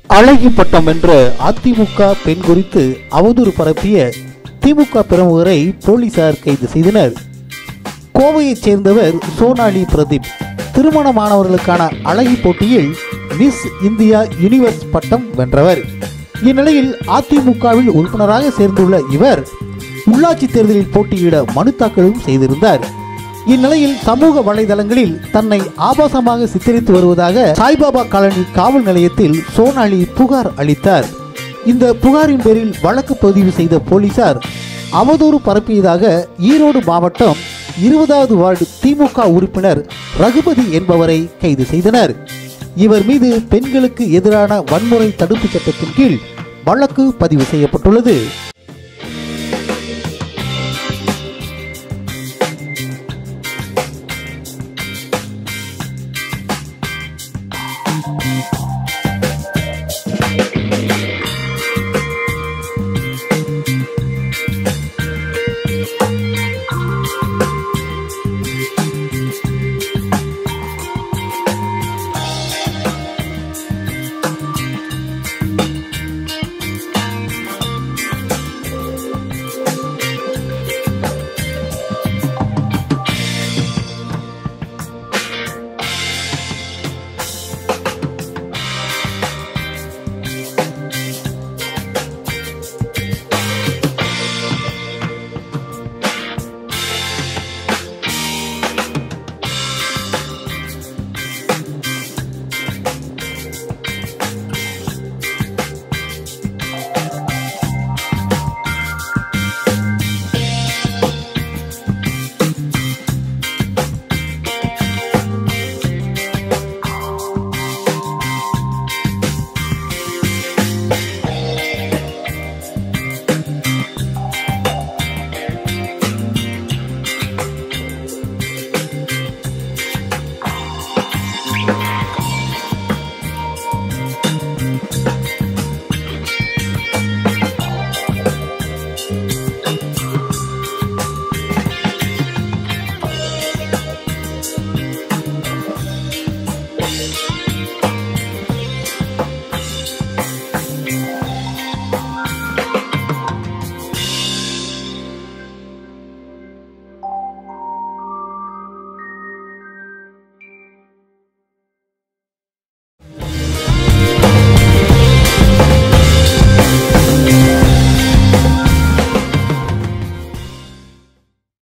அழகி பட்டம் என்ற அதிமுக பெண் குறித்து அவதூறு பரப்பிய திமுக பிரமுகரை போலீசார் கைது செய்தனர் கோவையைச் சேர்ந்தவர் சோனாலி பிரதீப் திருமணமானவர்களுக்கான அழகி போட்டியில் மிஸ் இந்தியா யுனிவர்ஸ் பட்டம் வென்றவர் இந்நிலையில் அதிமுகவில் உறுப்பினராக சேர்ந்துள்ள இவர் உள்ளாட்சி தேர்தலில் போட்டியிட மனு தாக்கலும் செய்திருந்தார் இந்நிலையில் சமூக வலைதளங்களில் தன்னை ஆபாசமாக சித்தரித்து வருவதாக சாய்பாபா காலனி காவல் நிலையத்தில் சோனாலி புகார் அளித்தார் இந்த புகாரின் பேரில் வழக்கு பதிவு செய்த போலீசார் அவதூறு பரப்பியதாக ஈரோடு மாவட்டம் இருபதாவது வார்டு திமுக உறுப்பினர் ரகுபதி என்பவரை கைது செய்தனர் இவர் மீது பெண்களுக்கு எதிரான வன்முறை தடுப்புச் சட்டத்தின் கீழ் வழக்கு பதிவு செய்யப்பட்டுள்ளது